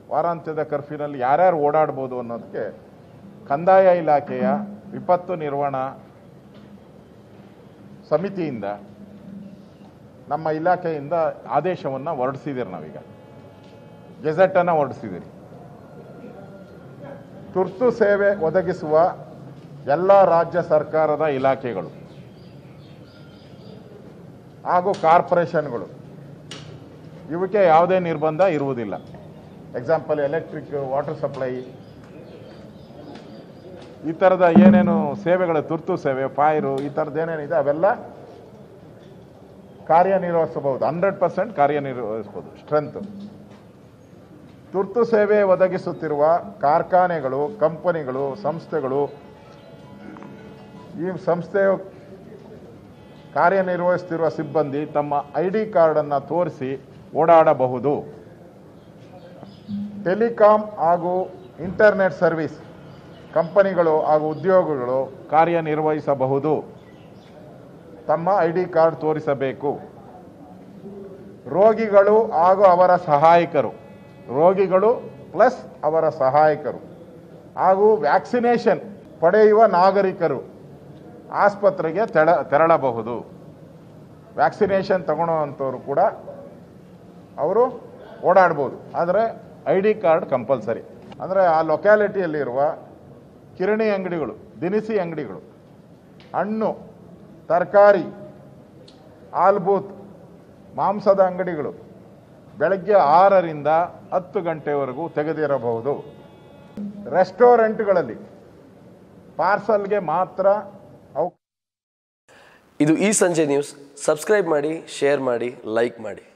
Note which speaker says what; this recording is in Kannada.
Speaker 1: ವಾರಾಂತ್ಯದ ಕರ್ಫ್ಯೂನಲ್ಲಿ ಯಾರ್ಯಾರು ಓಡಾಡ್ಬೋದು ಅನ್ನೋದಕ್ಕೆ ಕಂದಾಯ ಇಲಾಖೆಯ ವಿಪತ್ತು ನಿರ್ವಹಣಾ ಸಮಿತಿಯಿಂದ ನಮ್ಮ ಇಲಾಖೆಯಿಂದ ಆದೇಶವನ್ನು ಹೊರಡಿಸಿದ್ದೀರಿ ನಾವೀಗ ಗೆಜೆಟನ್ನು ಹೊರಡಿಸಿದ್ದೀರಿ ತುರ್ತು ಸೇವೆ ಒದಗಿಸುವ ಎಲ್ಲ ರಾಜ್ಯ ಸರ್ಕಾರದ ಇಲಾಖೆಗಳು ಹಾಗೂ ಕಾರ್ಪೊರೇಷನ್ಗಳು ಇವಕ್ಕೆ ಯಾವುದೇ ನಿರ್ಬಂಧ ಇರುವುದಿಲ್ಲ ಎಕ್ಸಾಂಪಲ್ ಎಲೆಕ್ಟ್ರಿಕ್ ವಾಟರ್ ಸಪ್ಲೈ ಈ ಥರದ ಏನೇನು ಸೇವೆಗಳು ತುರ್ತು ಸೇವೆ ಫೈರು ಈ ಥರದ್ದು ಏನೇನಿದೆ ಅವೆಲ್ಲ ಕಾರ್ಯನಿರ್ವಹಿಸಬಹುದು ಹಂಡ್ರೆಡ್ ಪರ್ಸೆಂಟ್ ಕಾರ್ಯನಿರ್ವಹಿಸಬಹುದು ಸ್ಟ್ರೆಂತ್ ತುರ್ತು ಸೇವೆ ಒದಗಿಸುತ್ತಿರುವ ಕಾರ್ಖಾನೆಗಳು ಕಂಪನಿಗಳು ಸಂಸ್ಥೆಗಳು ಈ ಸಂಸ್ಥೆಯು ಕಾರ್ಯನಿರ್ವಹಿಸುತ್ತಿರುವ ಸಿಬ್ಬಂದಿ ತಮ್ಮ ಐ ಡಿ ಕಾರ್ಡನ್ನು ತೋರಿಸಿ ಓಡಾಡಬಹುದು ಟೆಲಿಕಾಂ ಹಾಗೂ ಇಂಟರ್ನೆಟ್ ಸರ್ವಿಸ್ ಕಂಪನಿಗಳು ಹಾಗೂ ಉದ್ಯೋಗಗಳು ಕಾರ್ಯನಿರ್ವಹಿಸಬಹುದು ತಮ್ಮ ಐ ಡಿ ಕಾರ್ಡ್ ತೋರಿಸಬೇಕು ರೋಗಿಗಳು ಹಾಗೂ ಅವರ ಸಹಾಯಕರು ರೋಗಿಗಳು ಪ್ಲಸ್ ಅವರ ಸಹಾಯಕರು ಹಾಗೂ ವ್ಯಾಕ್ಸಿನೇಷನ್ ಪಡೆಯುವ ನಾಗರಿಕರು ಆಸ್ಪತ್ರೆಗೆ ತೆರ ತೆರಳಬಹುದು ವ್ಯಾಕ್ಸಿನೇಷನ್ ತಗೊಳ್ಳೋವಂಥವ್ರು ಕೂಡ ಅವರು ಓಡಾಡ್ಬೋದು ಆದರೆ ಐ ಡಿ ಕಾರ್ಡ್ ಕಂಪಲ್ಸರಿ ಅಂದರೆ ಆ ಲೊಕ್ಯಾಲಿಟಿಯಲ್ಲಿರುವ ಕಿರಣಿ ಅಂಗಡಿಗಳು ದಿನಸಿ ಅಂಗಡಿಗಳು ಹಣ್ಣು ತರಕಾರಿ ಹಾಲ್ಬೂತ್ ಮಾಂಸದ ಅಂಗಡಿಗಳು ಬೆಳಗ್ಗೆ ಆರರಿಂದ ಹತ್ತು ಗಂಟೆವರೆಗೂ ತೆಗೆದಿರಬಹುದು ರೆಸ್ಟೋರೆಂಟ್ಗಳಲ್ಲಿ ಪಾರ್ಸಲ್ಗೆ ಮಾತ್ರ ಅವು
Speaker 2: ಇದು ಈ ಸಂಜೆ ನ್ಯೂಸ್ ಸಬ್ಸ್ಕ್ರೈಬ್ ಮಾಡಿ ಶೇರ್ ಮಾಡಿ ಲೈಕ್ ಮಾಡಿ